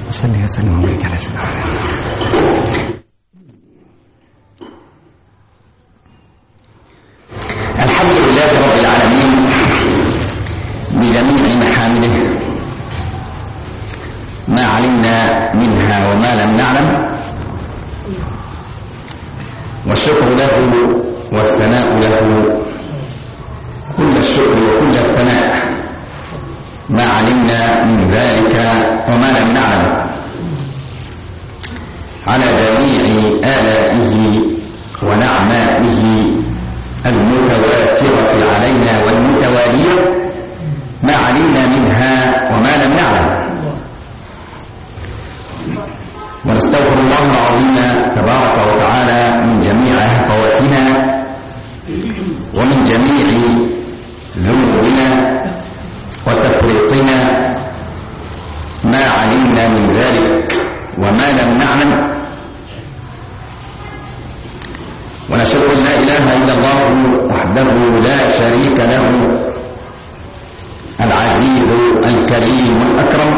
صلي وسلم وبارك على سيدنا محمد الحمد لله رب العالمين بجميع محامده ما علمنا منها وما لم نعلم والشكر له والثناء له كل الشكر وكل الثناء ما علمنا من ذلك وما لم نعلم على جميع آلائه ونعمائه المتواترة علينا والمتوالية ما علمنا منها وما لم نعلم ونستغفر الله العظيم تبارك وتعالى من جميع هفواتنا ومن جميع ذنوبنا وتفريطنا ما علمنا من ذلك وما لم نعلم ونشهد ان لا اله الا الله وحده لا شريك له العزيز الكريم الاكرم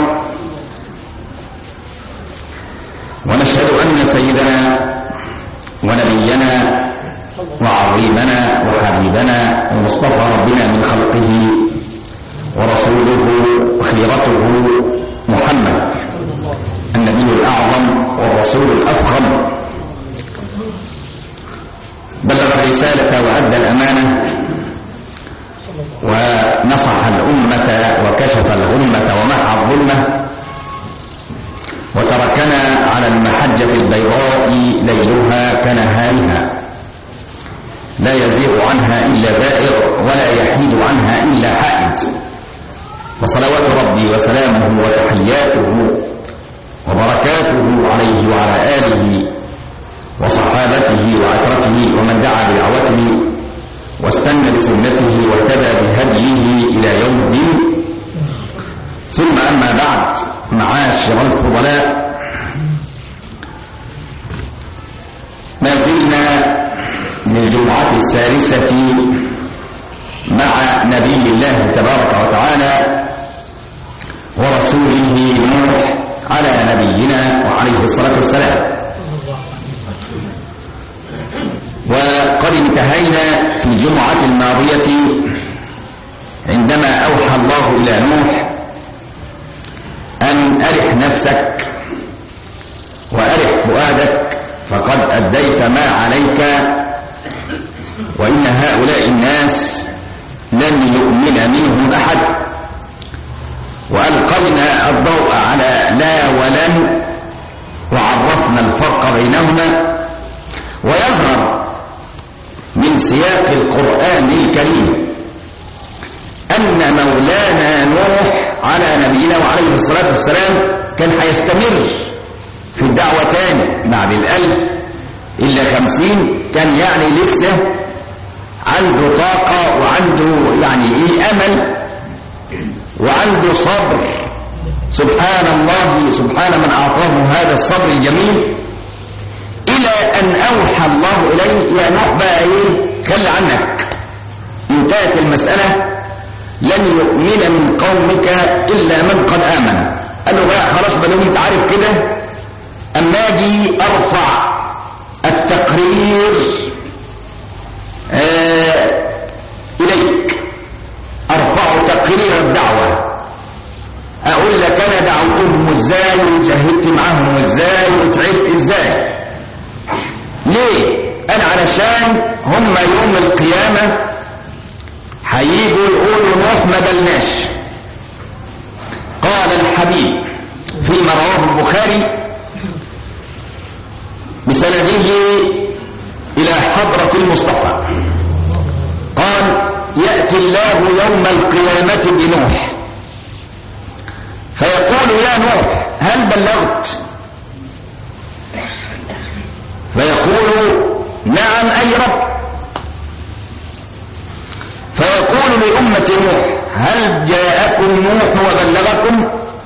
ونشهد ان سيدنا ونبينا وعظيمنا وحبيبنا ومصطفى ربنا من خلقه ورسوله وخيرته محمد النبي الاعظم والرسول الافخم بلغ الرسالة وأدى الأمانة ونصح الأمة وكشف الغمة ومحى الظلمة وتركنا على المحجة البيضاء ليلها كنهارها لا يزيغ عنها إلا زائر ولا يحيد عنها إلا حائد فصلوات ربي وسلامه وتحياته وبركاته عليه وعلى آله وصحابته وعترته ومن دعا بدعوته واستنى بسنته واهتدى بهديه إلى يوم الدين ثم أما بعد معاشر الفضلاء ما زلنا للجمعة السادسة مع نبي الله تبارك وتعالى ورسوله نوح على نبينا وعليه الصلاة والسلام وقد انتهينا في الجمعة الماضية عندما أوحى الله إلى نوح أن أرح نفسك وأرح فؤادك فقد أديت ما عليك وإن هؤلاء الناس لن يؤمن منهم أحد وألقينا الضوء على لا ولن وعرفنا الفرق بينهما ويظهر من سياق القرآن الكريم أن مولانا نوح على نبينا وعليه الصلاة والسلام كان هيستمر في الدعوة تاني بعد الألف إلا خمسين كان يعني لسه عنده طاقة وعنده يعني إيه أمل وعنده صبر سبحان الله سبحان من أعطاه هذا الصبر الجميل إلى أن أوحى الله إليه يا نوح بقى إيه خلي عنك انتهت المسألة لن يؤمن من قومك إلا من قد آمن قال له بقى خلاص بدل انت عارف كده أما أجي أرفع التقرير آه إليك أرفع تقرير الدعوة أقول لك أنا دعوتهم إزاي وجاهدت معاهم إزاي وتعبت إزاي ليه قال علشان هم يوم القيامة هيجوا يقولوا نوح ما بلناش قال الحبيب فيما رواه البخاري بسنده إلى حضرة المصطفى قال يأتي الله يوم القيامة بنوح فيقول يا نوح هل بلغت فيقول نعم أي رب فيقول لأمة نوح هل جاءكم نوح وبلغكم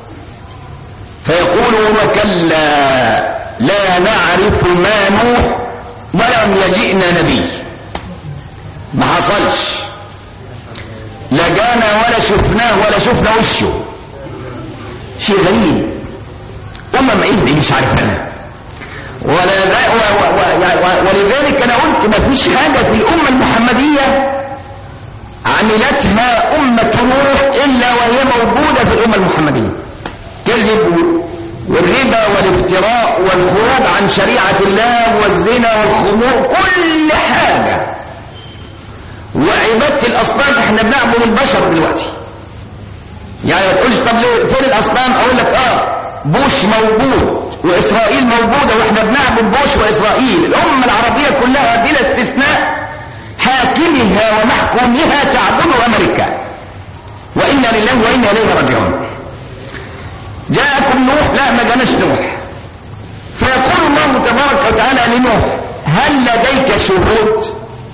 فيقولون كلا لا نعرف ما نوح ولم يجئنا نبي ما حصلش لا جانا ولا شفناه ولا شفنا وشه شيء غريب أمم إيه دي مش عارفها ولا و- و- و- ولذلك أنا قلت ما فيش حاجة في الأمة المحمدية عملتها أمة نوح إلا وهي موجودة في الأمة المحمدية كذب والربا والافتراء والخروج عن شريعة الله والزنا والخمور كل حاجة وعبادة الأصنام احنا بنعبد البشر دلوقتي يعني ما تقولش طب ليه فين الأصنام أقول لك آه بوش موجود وإسرائيل موجودة واحنا بنعبد بوش وإسرائيل الأمة العربية كلها بلا استثناء حاكمها ومحكومها تعبد أمريكا وإنا لله وإنا إليه راجعون جاءكم نوح لا ما جاناش نوح فيقول الله تبارك وتعالى لنوح هل لديك شهود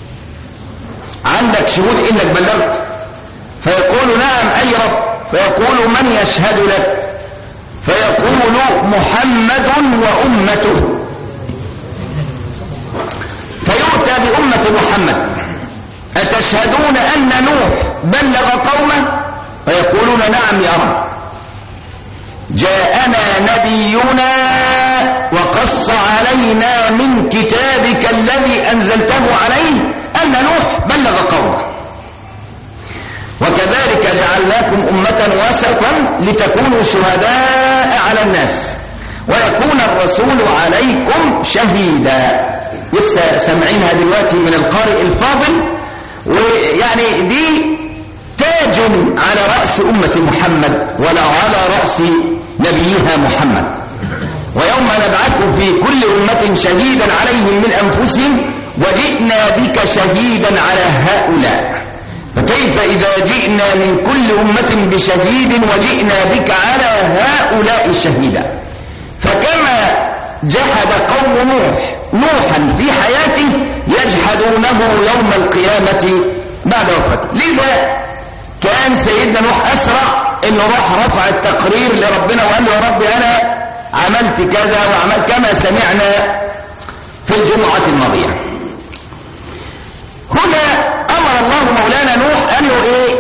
عندك شهود انك بلغت فيقول نعم اي رب فيقول من يشهد لك فيقول محمد وامته فيؤتى بامه محمد اتشهدون ان نوح بلغ قومه فيقولون نعم يا رب جاءنا نبينا وقص علينا من كتابك الذي أنزلته عليه أن نوح بلغ قومه وكذلك جعلناكم أمة وسطا لتكونوا شهداء على الناس ويكون الرسول عليكم شهيدا لسه سامعينها دلوقتي من القارئ الفاضل ويعني دي تاج على رأس أمة محمد ولا على رأس نبيها محمد ويوم نبعث في كل أمة شهيدا عليهم من أنفسهم وجئنا بك شهيدا على هؤلاء فكيف إذا جئنا من كل أمة بشهيد وجئنا بك على هؤلاء شهيدا فكما جحد قوم نوح نوحا في حياته يجحدونه يوم القيامة بعد وفاته لذا كان سيدنا نوح أسرع انه راح رفع التقرير لربنا وقال له يا رب انا عملت كذا وعملت كما سمعنا في الجمعة الماضية هنا امر الله مولانا نوح قال له ايه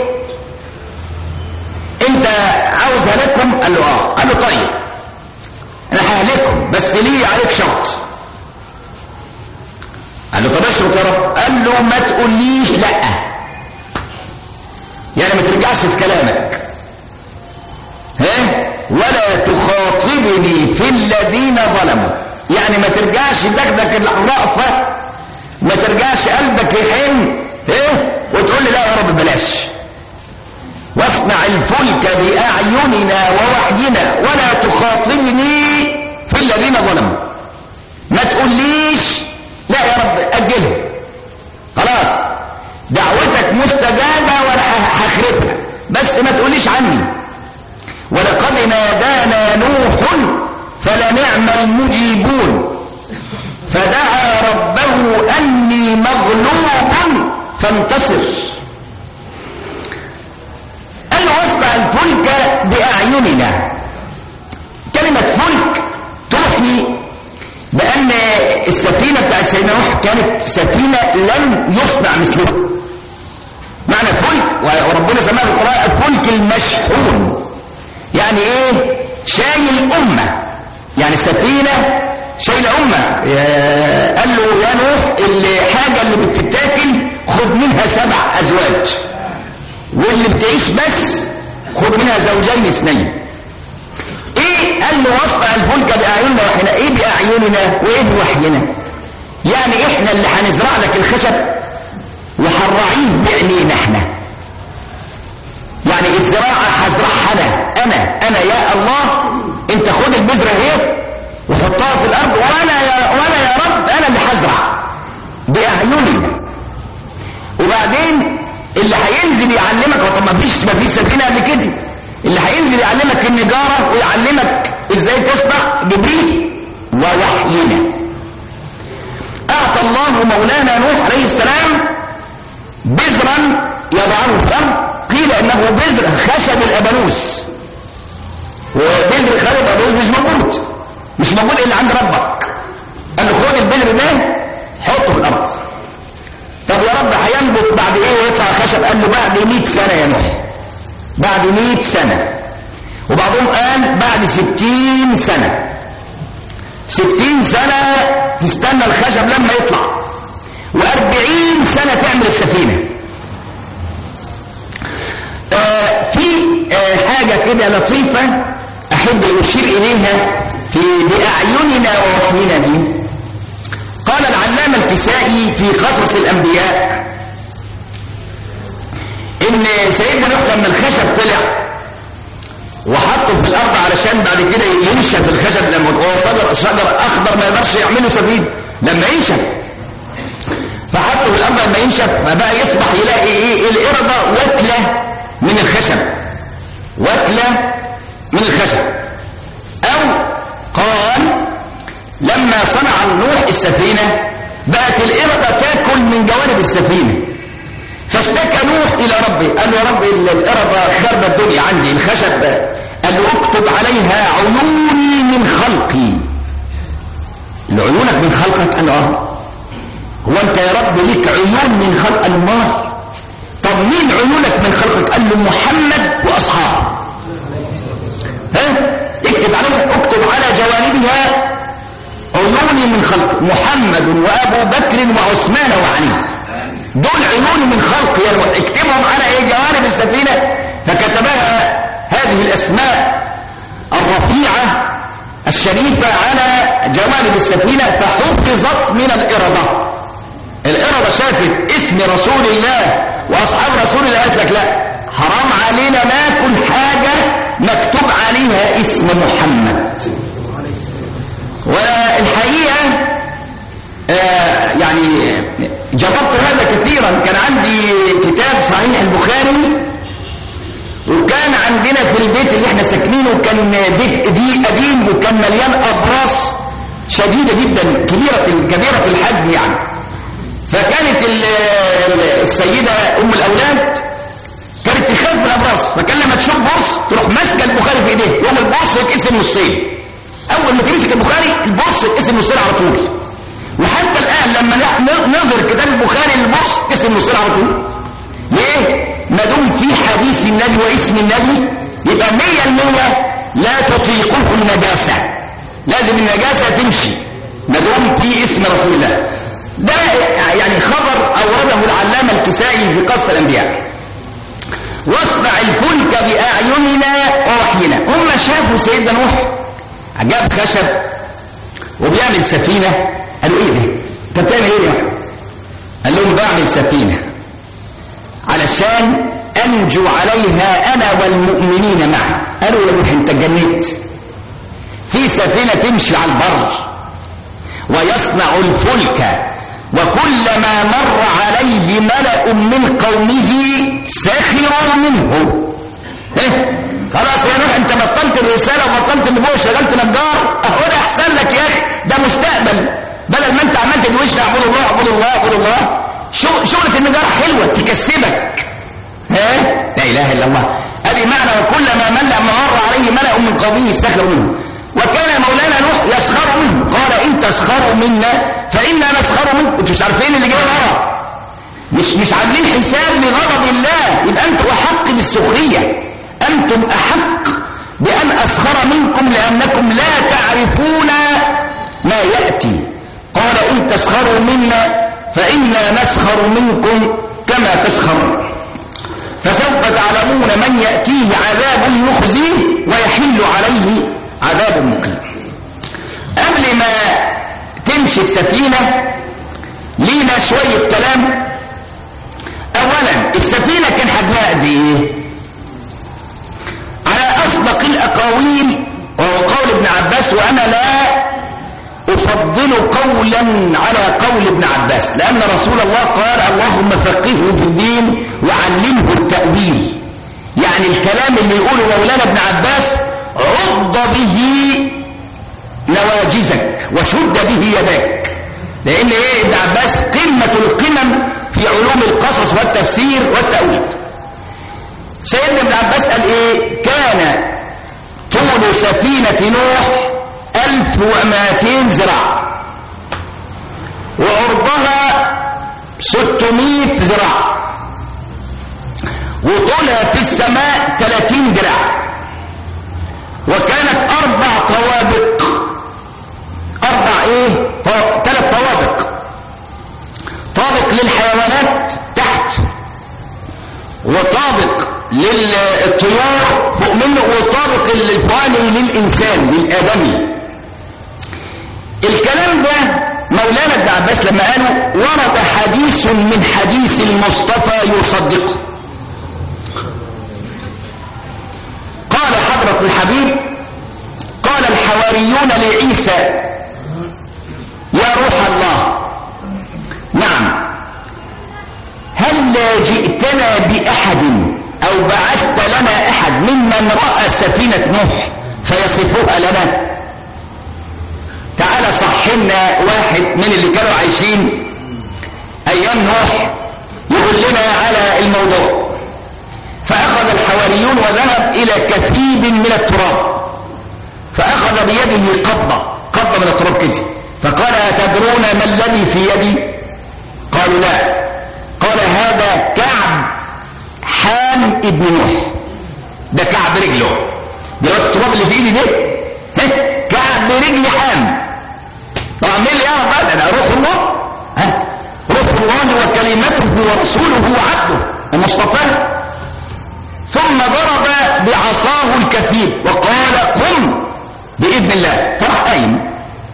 انت عاوز هلكهم قال له اه قال له طيب انا ههلكهم بس ليه عليك شرط قال له طب اشرط يا رب قال له ما تقوليش لا يعني ما ترجعش في كلامك ها ولا تخاطبني في الذين ظلموا يعني ما ترجعش دكدك الرأفة ما ترجعش قلبك يحن ايه وتقول لي لا يا رب بلاش واصنع الفلك بأعيننا ووحينا ولا تخاطبني في الذين ظلموا ما تقوليش لا يا رب أجلهم خلاص دعوتك مستجابة ولا هخربها بس ما تقوليش عني ولقد نادانا نوح فلنعم المجيبون فدعا ربه أني مغلوب فانتصر قال له واصنع الفلك بأعيننا كلمة فلك توحي بأن السفينة بتاعت سيدنا نوح كانت سفينة لم يصنع مثلها معنى فلك وربنا سماها في القرآن الفلك المشحون يعني ايه شايل أمة يعني السفينة شايلة أمة قال له يا نوح الحاجة اللي بتتاكل خد منها سبع أزواج واللي بتعيش بس خد منها زوجين اثنين ايه قال له واصنع الفلك بأعيننا وحنا ايه بأعيننا وايه بوحينا يعني احنا اللي هنزرع لك الخشب وهنراعيه بعينينا احنا يعني الزراعة هزرعها انا انا انا يا الله انت خد البذرة اهي وحطها في الارض وانا يا وانا يا رب انا اللي هزرع باعيننا وبعدين اللي هينزل يعلمك طب ما فيش ما فيش سفينه قبل كده اللي هينزل يعلمك النجاره ويعلمك ازاي تصنع جبريل ووحينا اعطى الله مولانا نوح عليه السلام بذرا يضعه في الارض قيل انه بذر خشب الابانوس وبذر خشب الابانوس مش موجود مش موجود الا عند ربك قال له خد البذر ده حطه في الارض طب يا رب هينبت بعد ايه ويطلع خشب قال له بعد 100 سنه يا نوح بعد 100 سنه وبعضهم قال بعد 60 سنه ستين سنة تستنى الخشب لما يطلع وأربعين سنة تعمل السفينة آه في آه حاجة كده لطيفة أحب أشير إليها في بأعيننا ووحينا دي قال العلامة الكسائي في قصص الأنبياء إن سيدنا نوح لما الخشب طلع وحطه في الأرض علشان بعد كده ينشف الخشب لما هو شجر شجر أخضر ما يقدرش يعمله سفينة لما ينشف فحطه في الأرض لما ينشف فبقى يصبح يلاقي إيه القردة وكلة من الخشب وكلة من الخشب أو قال لما صنع نوح السفينة بقت القردة تاكل من جوانب السفينة فاشتكى نوح إلى ربه قال له يا رب القردة خرب الدنيا عندي الخشب قال له اكتب عليها عيوني من خلقي عيونك من خلقك قال له اه هو انت يا رب ليك عيون من خلق الله طب مين عيونك من خلقك قال له محمد واصحابه ها اكتب عليها اكتب على جوانبها عيوني من خلق محمد وابو بكر وعثمان وعلي دول عيون من خلق يعني اكتبهم على ايه جوانب السفينه فكتبها هذه الاسماء الرفيعه الشريفه على جوانب السفينه فحفظت من القرده القرده شافت اسم رسول الله واصحاب رسول الله قالت لك لا حرام علينا ناكل حاجه مكتوب عليها اسم محمد والحقيقه آه يعني جربت هذا كثيرا كان عندي كتاب صحيح البخاري وكان عندنا في البيت اللي احنا ساكنينه كان بيت دي قديم وكان مليان ابراص شديده جدا كبيره كبيره في الحجم يعني فكانت السيده ام الاولاد كانت تخاف من الابراص فكان لما تشوف برص تروح ماسكه البخاري في ايديه يوم البرص يتقسم نصين اول ما تمسك البخاري البرص يتقسم نصين على طول وحتى الآن لما نظر كتاب البخاري البرص اسم نصير على طول ليه؟ ما دام في حديث النبي واسم النبي يبقى مية المية لا تطيقه النجاسة لازم النجاسة تمشي ما دام في اسم رسول الله ده يعني خبر أورده العلامة الكسائي في قصة الأنبياء واصنع الفلك بأعيننا ووحينا هم شافوا سيدنا نوح جاب خشب وبيعمل سفينة قالوا ايه ده انت بتعمل ايه يا قال لهم بعمل سفينه علشان انجو عليها انا والمؤمنين معي قالوا يا روح انت اتجننت في سفينه تمشي على البر ويصنع الفلك وكلما مر عليه ملأ من قومه سخروا منه إيه؟ خلاص يا نوح انت بطلت الرساله وبطلت النبوه وشغلت نجار اهو ده احسن لك يا اخي ده مستقبل بدل ما انت عمال تدوش اعبد الله اعبد الله اعبد الله شغلة النجارة حلوة تكسبك ها لا اله الا الله ادي معنى وكلما مل مر عليه ملأ من قومه سخروا منه وكان مولانا نوح يسخر منه قال ان تسخروا منا فانا نسخر منكم انتوا مش عارفين اللي جاي ورا مش مش عاملين حساب لغضب الله يبقى انتوا احق بالسخريه انتم احق بان اسخر منكم لانكم لا تعرفون ما ياتي قال إن تسخروا منا فإنا نسخر منكم كما تسخرون فسوف تعلمون من يأتيه عذاب يخزيه ويحل عليه عذاب مقيم قبل ما تمشي السفينة لينا شوية كلام أولا السفينة كان حجمها قد إيه؟ على أصدق الأقاويل وهو قول ابن عباس وأنا لا أفضل قولا على قول ابن عباس لأن رسول الله قال اللهم فقهه في الدين وعلمه التأويل يعني الكلام اللي يقوله مولانا ابن عباس عض به نواجزك وشد به يداك لأن إيه ابن عباس قمة القمم في علوم القصص والتفسير والتأويل سيدنا ابن عباس قال إيه كان طول سفينة نوح ألف ومائتين ذراع وعرضها ستمائة ذراع وطولها في السماء ثلاثين ذراع وكانت أربع طوابق ايه ثلاث طوابق طابق للحيوانات تحت وطابق للطيور فوق منه وطابق الفواني للإنسان للآدمي الكلام ده مولانا ابن عباس لما قالوا ورد حديث من حديث المصطفى يصدقه قال حضرة الحبيب قال الحواريون لعيسى يا روح الله نعم هل جئتنا بأحد أو بعثت لنا أحد ممن رأى سفينة نوح فيصفوها لنا تعالى صحنا واحد من اللي كانوا عايشين أيام نوح يقول لنا على الموضوع فأخذ الحواريون وذهب إلى كثيب من التراب فأخذ بيده قبضة قبضة من التراب كده فقال أتدرون ما الذي في يدي قالوا لا قال هذا كعب حام ابن نوح ده كعب رجله دلوقتي التراب اللي في ايدي ده كعب رجل حام طبعا مين اللي يعرف بقى ده روح الله ها روح الله وكلمته ورسوله وعبده المصطفى ثم ضرب بعصاه الكثيب وقال قم باذن الله فراح قايم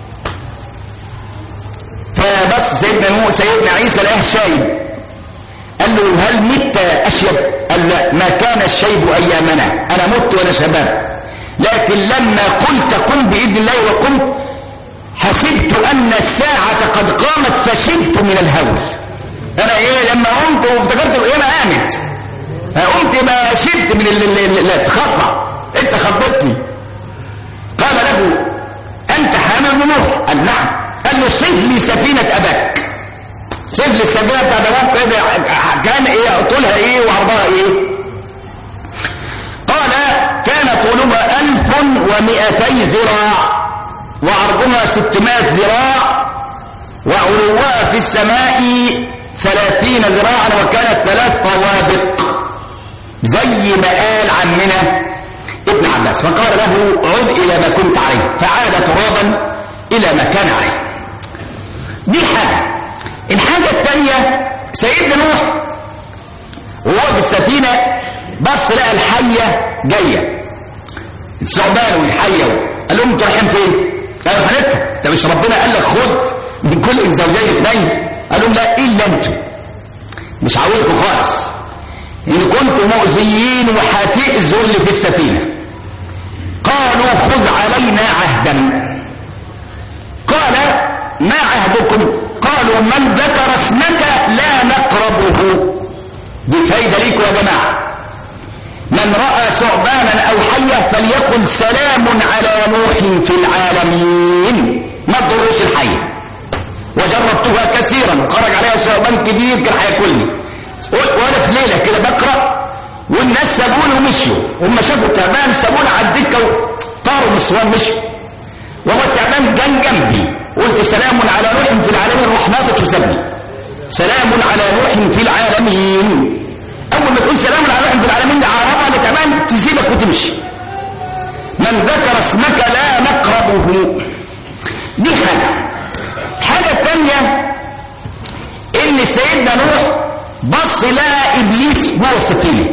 فبس سيدنا نوح سيدنا عيسى لقاه شايب قال له هل مت اشيب قال لا ما كان الشيب ايامنا انا مت وانا شباب لكن لما قلت قم باذن الله وقمت حسبت ان الساعه قد قامت فشبت من الهول انا ايه لما قمت وافتكرت القيامه قامت قمت ما شبت من اللي تخضع انت خضتني قال له انت حامل بن نوح قال نعم قال له صف لي سفينه اباك صف لي السفينه بتاعت ابوك كده كان ايه طولها ايه وعرضها ايه قال كان طولها ألف ومئتي ذراع وعرضها ستمائة ذراع وعلوها في السماء ثلاثين ذراعا وكانت ثلاث طوابق زي ما قال عمنا ابن عباس فقال له عد إلى ما كنت عليه فعاد ترابا إلى ما كان عليه دي حاجة الحاجة الثانية سيدنا نوح وهو بالسفينة بص لقى الحية جاية الثعبان والحية قال لهم انتوا رايحين فين؟ قالوا هنركب ده مش ربنا قال لك خد من كل زوجين اثنين قال لهم لا الا انتوا مش عاوزكم خالص ان كنتم مؤذيين وهتاذوا اللي في السفينه قالوا خذ علينا عهدا قال ما عهدكم قالوا من ذكر اسمك لا نقربه دي فايده ليكم يا جماعه من راى ثعبانا او حيه فليقل سلام على نوح في العالمين ما تضروش الحيه وجربتها كثيرا وخرج عليها ثعبان كبير كان هياكلني وانا في ليله كده بقرا والناس سابوني ومشيوا هم شافوا التعبان سابوني على الدكه وطاروا من الصوان مشوا وهو التعبان كان جنبي قلت سلام على نوح في العالمين رحمتك وسابني سلام على نوح في العالمين اول ما تقول سلام على نوح في العالمين ده عربه لكمان تسيبك وتمشي من ذكر اسمك لا نقربه دي حاجه الحاجه الثانيه ان سيدنا نوح بص لقى ابليس جوه السفينه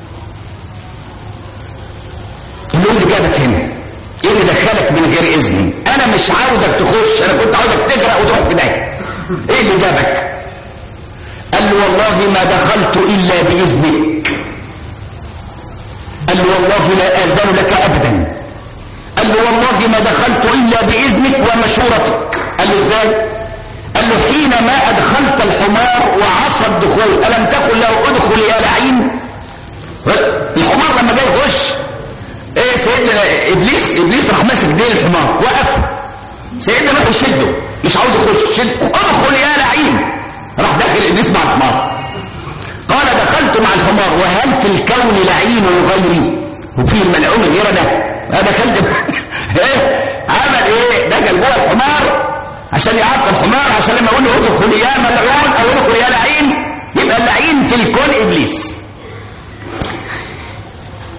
اللي اللي جابك هنا ايه اللي دخلك من غير اذن انا مش عاوزك تخش انا كنت عاوزك تجرأ وتروح في داهيه ايه اللي جابك قال له والله ما دخلت الا باذنك قال له والله لا اذن لك ابدا قال له والله ما دخلت الا باذنك ومشورتك قال له ازاي قال له حينما ادخلت الحمار وعصى الدخول الم تقل له ادخل يا لعين الحمار لما جاي يخش ايه سيدنا ابليس ابليس راح ماسك ديل الحمار وقف سيدنا نوح يشده مش عاوز يخش شد ادخل يا لعين راح داخل ابليس مع الحمار قال دخلت مع الحمار وهل في الكون لعين غيري وفي الملعون غير ده انا دخلت ايه عمل ايه دخل جوه الحمار عشان يعاقب الحمار عشان لما اقول له ادخل يا ملعون او ادخل يا لعين يبقى اللعين في الكون ابليس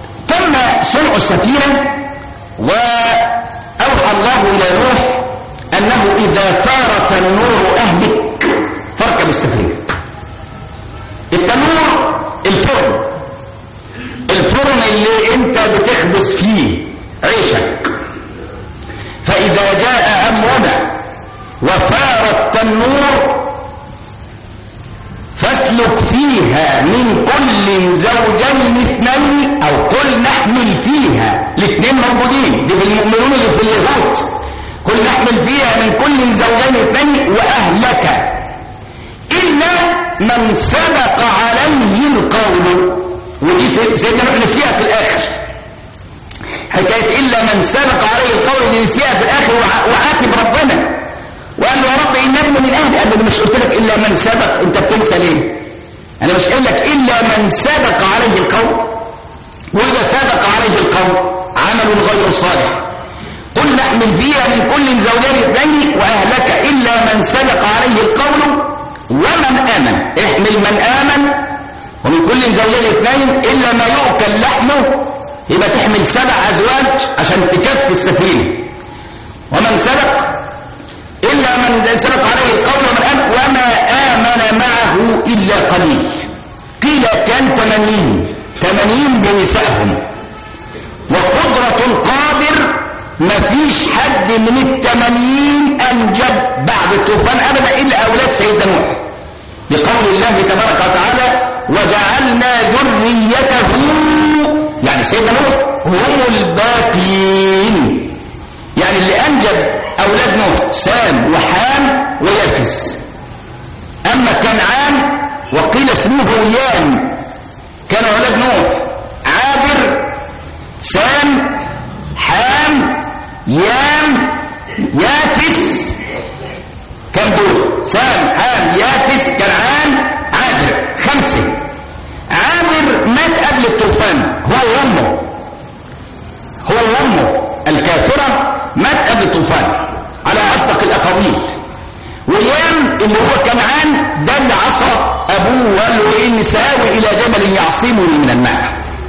تم صنع السفينة وأوحى الله إلى نوح أنه إذا ثار تنور أهلك فاركب السفينة التنور الفرن الفرن اللي انت بتخبز فيه عيشك فإذا جاء أمرنا وفار التنور فاسلك فيها من كل زوجين اثنين او قل نحمل فيها الاثنين موجودين دي في المؤمنون اللي في اليهود قل نحمل فيها من كل زوجين اثنين واهلك الا من سبق عليه القول ودي سيدنا نوح نسيها في الاخر حكايه الا من سبق عليه القول دي نسيها في الاخر وعاتب ربنا وقال له يا رب انك من اهل قال له مش قلت لك الا من سبق انت بتنسى ليه انا مش قايل لك الا من سبق عليه القول واذا سبق عليه القول عمل غير صالح قل نحمل فيها من كل زوجين اثنين واهلك الا من سبق عليه القول ومن امن احمل من امن ومن كل زوجين اثنين الا ما يؤكل لحمه يبقى تحمل سبع ازواج عشان تكفي السفينه ومن سبق إلا من سبق عليه القول ومن آمن وما آمن معه إلا قليل قيل كان ثمانين ثمانين بنسائهم وقدرة القادر ما فيش حد من الثمانين أنجب بعد الطوفان أبدا إلا أولاد سيدنا نوح لقول الله تبارك وتعالى وجعلنا ذريته يعني سيدنا نوح هم الباقين يعني اللي أنجب أولاد نوح سام وحام ويافس أما كنعان وقيل اسمه يام كان أولاد نوح عابر سام حام يام يافس كم دول سام حام يافس كنعان عابر خمسة عابر مات قبل الطوفان هو وامه هو وامه الكافرة مات قبل الطوفان على أصدق الأقاويل ويام اللي هو كنعان ده اللي عصى أبوه وقال له إيه ساوي إلى جبل يعصمني من الماء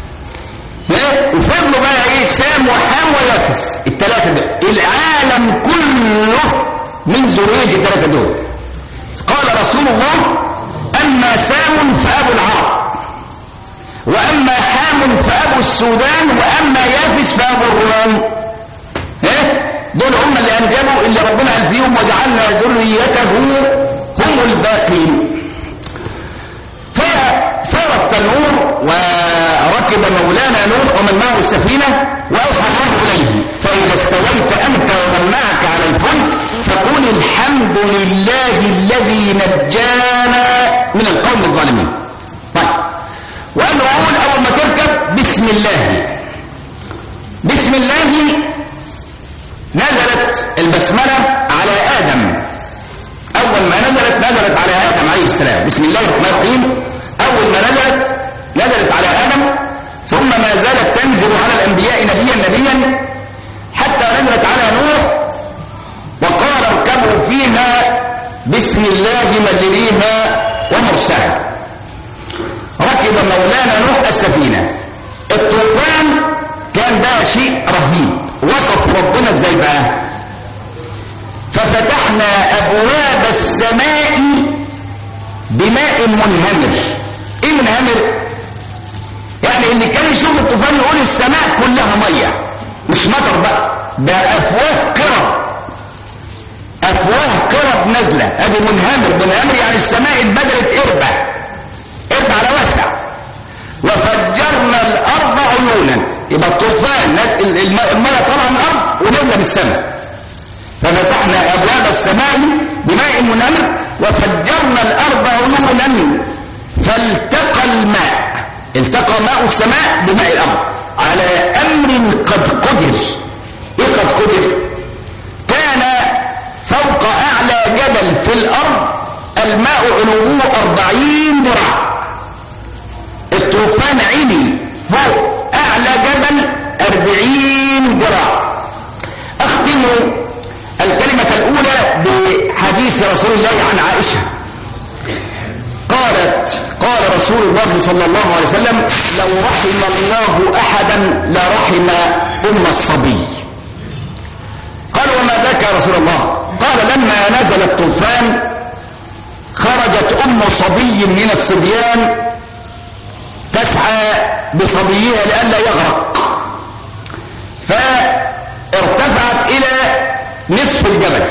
وفضلوا بقى إيه سام وحام ويافس الثلاثة دول العالم كله من ذرية الثلاثة دول قال رسول الله أما سام فأبو العرب وأما حام فأبو السودان وأما يافس فأبو الروم إيه؟ دول هم اللي أنجبوا اللي ربنا قال فيهم وجعلنا ذريته هم الباقين ففار التنور وركب مولانا نوح ومن معه السفينة وأوحى الله إليه فإذا استويت أنت ومن معك على الفلك فقل الحمد لله الذي نجانا من القوم الظالمين طيب وقال له أقول أول ما تركب بسم الله بسم الله نزلت البسملة على آدم أول ما نزلت نزلت على آدم عليه السلام بسم الله الرحمن الرحيم أول ما نزلت نزلت على آدم ثم ما زالت تنزل على الأنبياء نبيا نبيا حتى نزلت على نوح وقال اركبوا فيها بسم الله مجريها ومرساها ركب مولانا نوح السفينة الطوفان كان ده شيء رهيب وصف ربنا ازاي بقى ففتحنا ابواب السماء بماء منهمر ايه منهمر يعني اللي كان يشوف الطوفان يقول السماء كلها ميه مش مطر بقى ده افواه قرب افواه قرب نازله ادي منهمر منهمر يعني السماء اتبدلت قربه قربه على واسع وفجرنا الارض عيونا يبقى الطوفان الميه طالعه من الارض ونزل بالسماء ففتحنا ابواب السماء بماء منهمر وفجرنا الارض عيونا فالتقى الماء التقى ماء السماء بماء الارض على امر قد قدر ايه قد قدر كان فوق اعلى جبل في الارض الماء علوه أربعين ذراع الطوفان علي فوق أعلى جبل أربعين ذراع أختم الكلمة الأولى بحديث رسول الله عن عائشة قالت قال رسول الله صلى الله عليه وسلم لو رحم الله أحدا لرحم أم الصبي قال وما ذاك يا رسول الله قال لما نزل الطوفان خرجت أم صبي من الصبيان تسعى بصبيها لئلا يغرق فارتفعت إلى نصف الجبل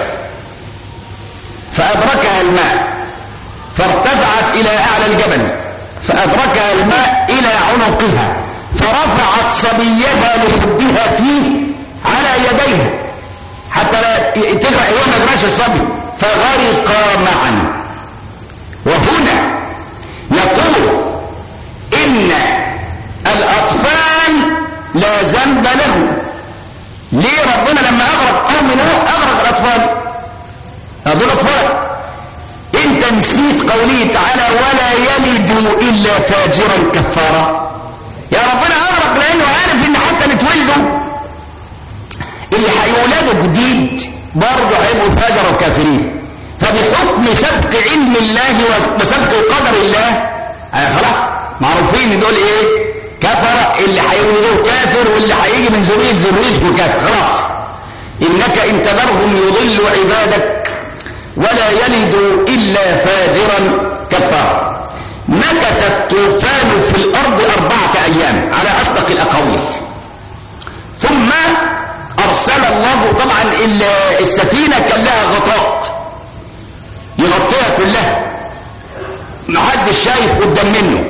فأدركها الماء فارتفعت إلى أعلى الجبل فأدركها الماء إلى عنقها فرفعت صبيها لحبها فيه على يديها حتى لا تغرق هو ما يغرقش الصبي فغرقا معا وهنا نقول إن الأطفال لا ذنب لهم ليه ربنا لما أغرق قوم نوح أغرق الأطفال هذول أطفال انت نسيت قوله تعالى ولا يلد إلا فاجرا كفارا يا ربنا أغرق لأنه عارف إن حتى اللي اتولدوا اللي هيولدوا جديد برضه هيبقوا فاجر وكافرين فبحكم سبق علم الله وسبق قدر الله آه خلاص معروفين ان دول ايه كفر اللي هيولدوه كافر واللي هيجي من ذريه ذريته كافر خلاص انك ان تذرهم يضل عبادك ولا يلد الا فاجرا كفارا مكث الطوفان في الارض اربعه ايام على اصدق الاقاويل ثم ارسل الله طبعا السفينه كان لها غطاء يغطيها كلها محدش شايف قدام منه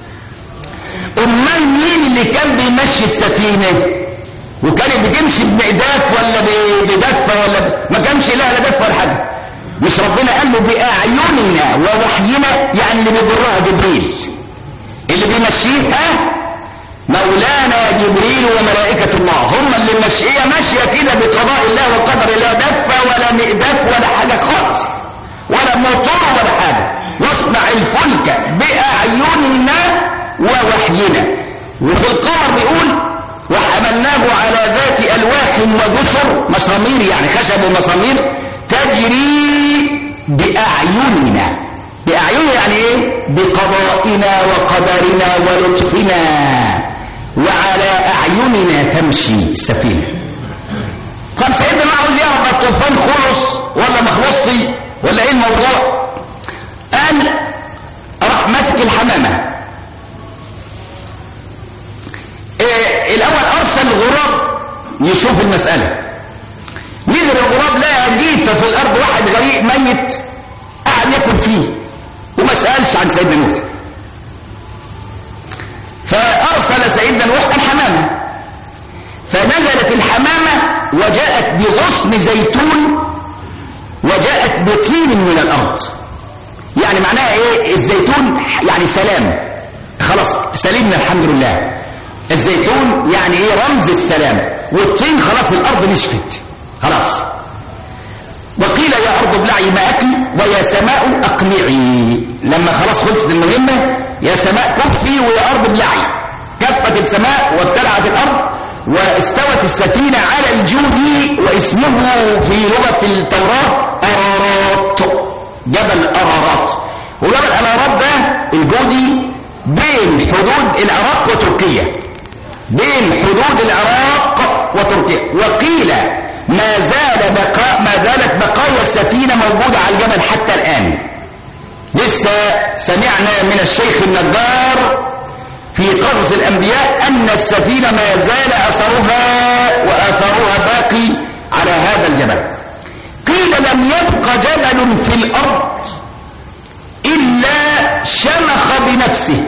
امال مين اللي كان بيمشي السفينه وكانت بتمشي بمقداف ولا بدفه ولا ما كانش لها لا دفه ولا حاجه مش ربنا قال له باعيننا ووحينا يعني اللي بيجرها جبريل اللي بيمشيها مولانا جبريل وملائكة الله هم اللي ماشية ماشية كده بقضاء الله وقدر الله دفة ولا مقداف ولا حاجة خالص ولا موتور ولا حاجة واصنع الفلك بأعيننا ووحينا وفي القمر بيقول وحملناه على ذات ألواح وجسر مسامير يعني خشب ومسامير تجري بأعيننا بأعيننا يعني ايه بقضائنا وقدرنا ولطفنا وعلى أعيننا تمشي السفينة طب سيدنا ما عاوز يعرف الطوفان خلص ولا ما خلصش ولا ايه الموضوع قال راح ماسك الحمامة إيه الاول ارسل غراب يشوف المسألة نزل الغراب لقى جيفة في الارض واحد غريق ميت قعد ياكل فيه وما سألش عن سيدنا نوح فارسل سيدنا نوح الحمامة فنزلت الحمامة وجاءت بغصن زيتون وجاءت بطين من الأرض يعني معناها ايه الزيتون يعني سلام خلاص سلمنا الحمد لله الزيتون يعني ايه رمز السلام والطين خلاص الأرض نشفت خلاص وقيل يا أرض ابلعي ماءك ويا سماء أقلعي لما خلاص خلصت المهمة يا سماء كفي ويا أرض ابلعي كفت السماء وابتلعت الأرض واستوت السفينة على الجود واسمه في لغة التوراة أرارات جبل أرارات وجبل أرارات ده الجودي بين حدود العراق وتركيا بين حدود العراق وتركيا وقيل ما زال بقاء ما زالت بقايا السفينة موجودة على الجبل حتى الآن لسه سمعنا من الشيخ النجار في قصص الأنبياء أن السفينة ما زال أثرها وأثرها باقي على هذا الجبل قيل لم يبق جبل في الأرض إلا شمخ بنفسه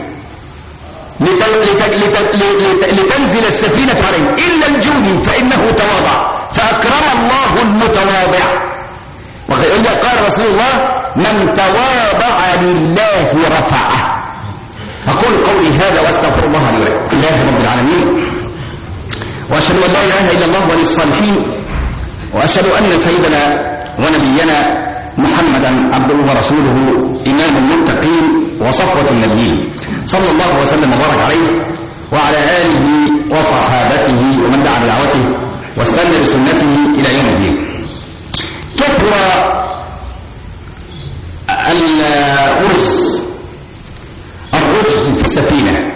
لتنزل السفينة عليه إلا الجودي فإنه تواضع فأكرم الله المتواضع وقال قال رسول الله من تواضع لله رفعه أقول قولي هذا وأستغفر الله لي ولكم الله رب العالمين وأشهد أن لا إله إلا الله ولي الصالحين وأشهد أن سيدنا ونبينا محمدا عبده ورسوله إمام المتقين وصفوة النبيين صلى الله وسلم وبارك عليه وعلى آله وصحابته ومن دعا بدعوته واستنى بسنته إلى يوم الدين كثر الأرز الرجز في السفينة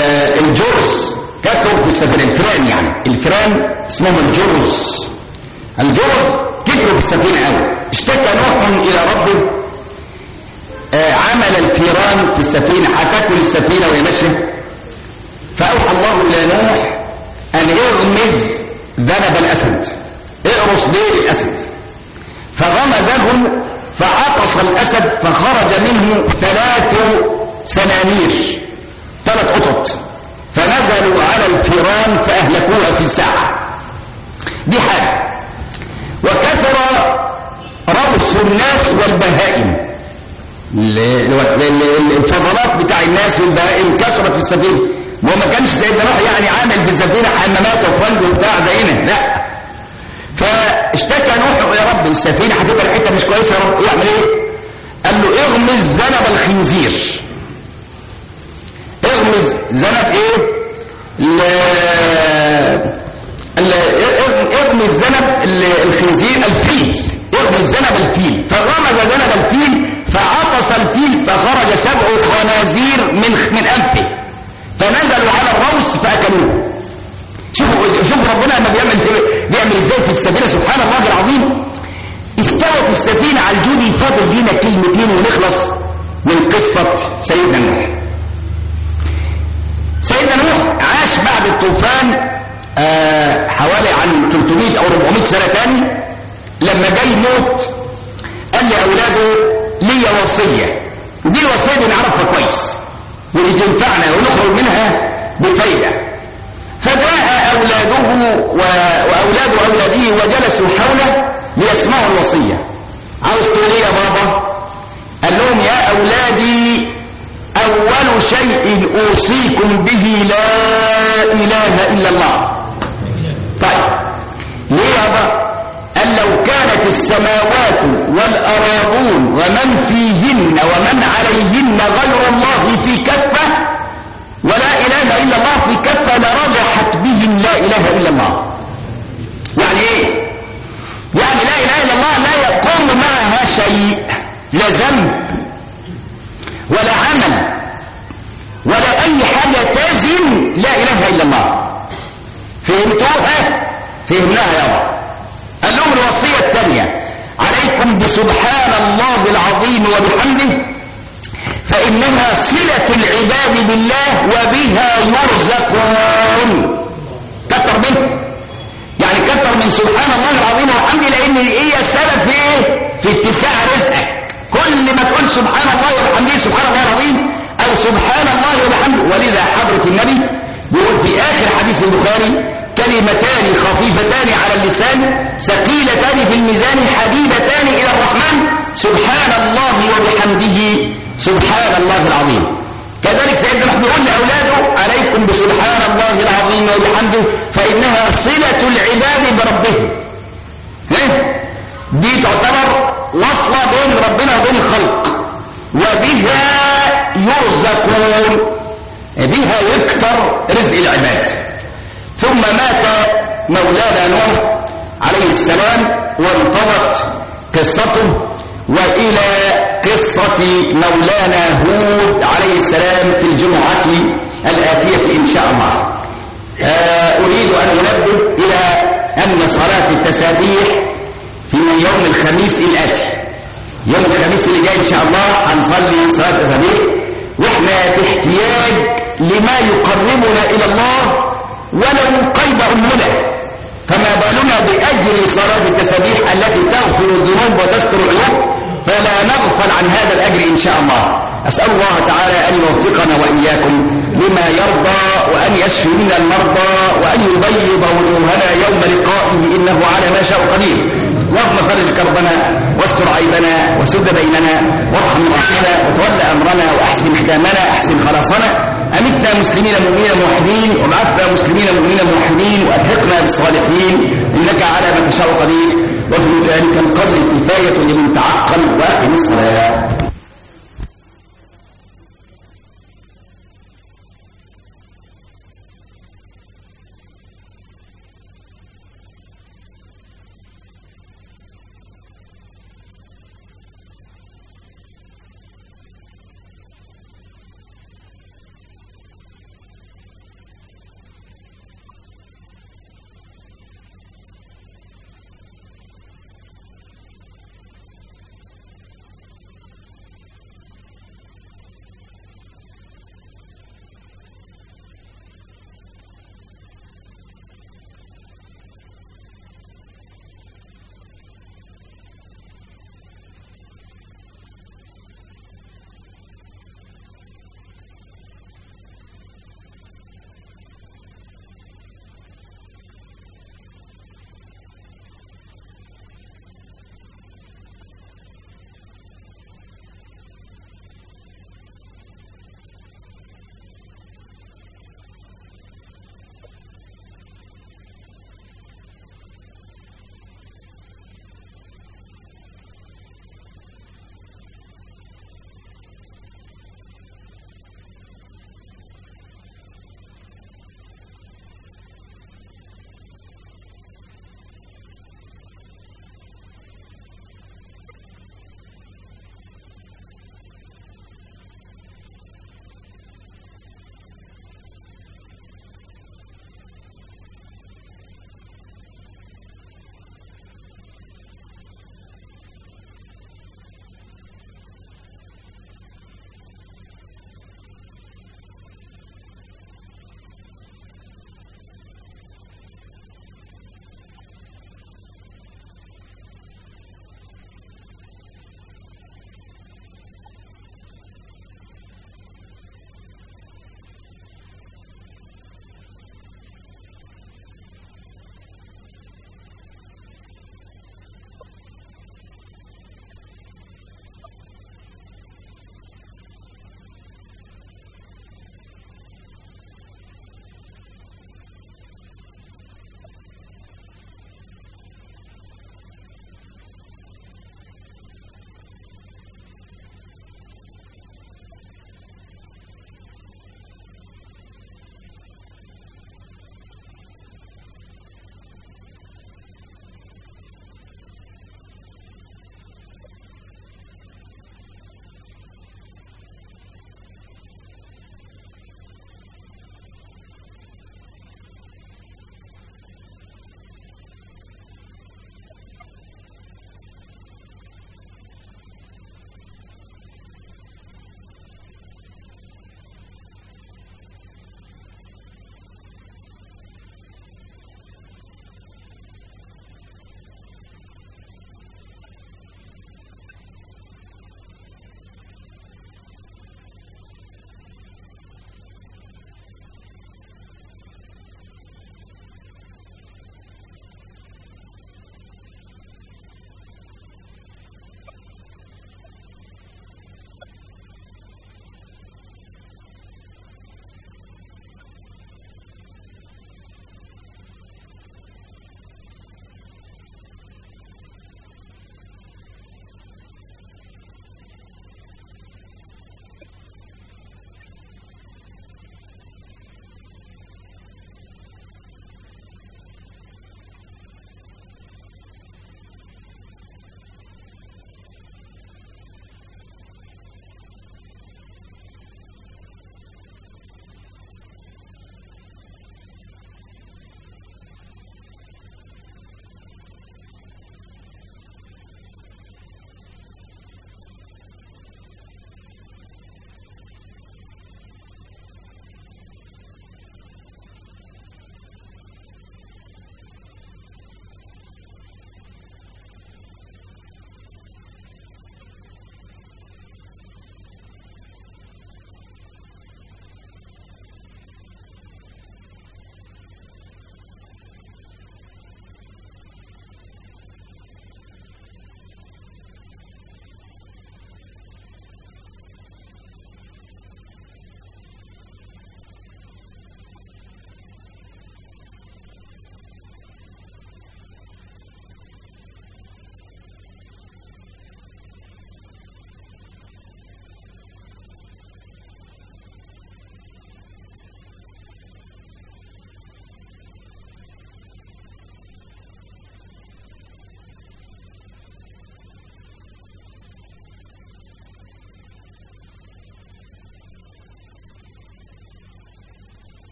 الجرز كثر في السفينة الفران يعني الفران اسمهم الجرز الجرز كتروا في السفينة قوي اشتكى نوح إلى ربه آه عمل الفيران في السفينة هتاكل السفينة وهي ماشية فأوحى الله إلى نوح أن اغمز ذنب الأسد اقرص ديل الأسد فغمزه فعطس الأسد فخرج منه ثلاث سنانير ثلاث قطط فنزلوا على الفيران فأهلكوها في ساعة دي حاجة وكثر ربص الناس والبهائم الفضلات بتاع الناس والبهائم كثرت في السفينة وما ما كانش سيدنا نوح يعني عامل في السفينة حمامات وفرنج وبتاع زينا لا فاشتكى نوح يا رب السفينة هتبقى ريحتها مش كويسة يا رب يعمل ايه؟ قال له اغمز ذنب الخنزير اغمز ذنب ايه؟ اغمز ذنب الخنزير الفيل اغمز ذنب الفيل فغمز ذنب الفيل فعطس الفيل فخرج سبع خنازير من من انفه فنزلوا على الروس فاكلوه شوفوا شوفوا ربنا لما بيعمل بيعمل ازاي في السفينه سبحان الله العظيم استوت السفينه على الجودي فاضل لينا كلمتين ونخلص من قصه سيدنا نوح سيدنا نوح عاش بعد الطوفان آه حوالي عن 300 او 400 سنه تاني لما جاي يموت قال لاولاده ليا وصيه ودي الوصيه دي نعرفها كويس واللي تنفعنا ونخرج منها بفايده فجاء اولاده واولاد اولاده وجلسوا حوله ليسمعوا الوصيه عاوز تقول ايه يا بابا قال لهم يا اولادي اول شيء اوصيكم به لا اله الا الله طيب ليه يا بابا قال لو كانت السماوات والأراضون ومن فيهن ومن عليهن غير الله في كفة ولا إله إلا الله في كفة لرجحت بهم لا إله إلا الله يعني إيه؟ يعني لا إله إلا الله لا يقوم معها شيء لا ذنب ولا عمل ولا أي حاجة تزن لا إله إلا الله فهمتوها؟ فهمناها يا رب قال لهم الوصية الثانية عليكم بسبحان الله العظيم وبحمده فإنها صلة العباد بالله وبها يرزقون كتر منه يعني كتر من سبحان الله العظيم وبحمده لأن هي السبب في إيه؟ في اتساع رزقك كل ما تقول سبحان الله وبحمده سبحان الله العظيم أو سبحان الله وبحمده ولذا حضرة النبي بيقول في آخر حديث البخاري كلمتان خفيفتان على اللسان ثقيلتان في الميزان حبيبتان إلى الرحمن سبحان الله وبحمده سبحان الله العظيم كذلك سيدنا نحن بيقول لأولاده عليكم بسبحان الله العظيم وبحمده فإنها صلة العباد بربهم ليه؟ دي تعتبر وصلة بين ربنا وبين الخلق وبها يرزقون بها يكتر رزق العباد ثم مات مولانا نوح عليه السلام وانقضت قصته وإلى قصة مولانا هود عليه السلام في الجمعة الآتية إن شاء الله أريد أن أنبه إلى أن صلاة التسابيح في يوم الخميس الآتي يوم الخميس اللي جاي إن شاء الله هنصلي صلاة التسابيح وإحنا في احتياج لما يقربنا إلى الله ولو قيد أمنا فما بالنا بأجر صلاة التسابيح التي تغفر الذنوب وتستر العيوب فلا نغفل عن هذا الأجر إن شاء الله أسأل الله تعالى أن يوفقنا وإياكم لما يرضى وأن يشفي منا المرضى وأن يبيض وجوهنا يوم لقائه إنه على ما شاء قدير اللهم فرج كربنا واستر عيبنا وسد بيننا وارحم رحمنا وتول أمرنا وأحسن ختامنا أحسن خلاصنا أمتنا مسلمين مؤمنين موحدين وابعثنا مسلمين مؤمنين موحدين وألحقنا بالصالحين إنك على ما تشاء قدير وفي ذلك القدر كفاية لمن تعقل وأقم الصلاة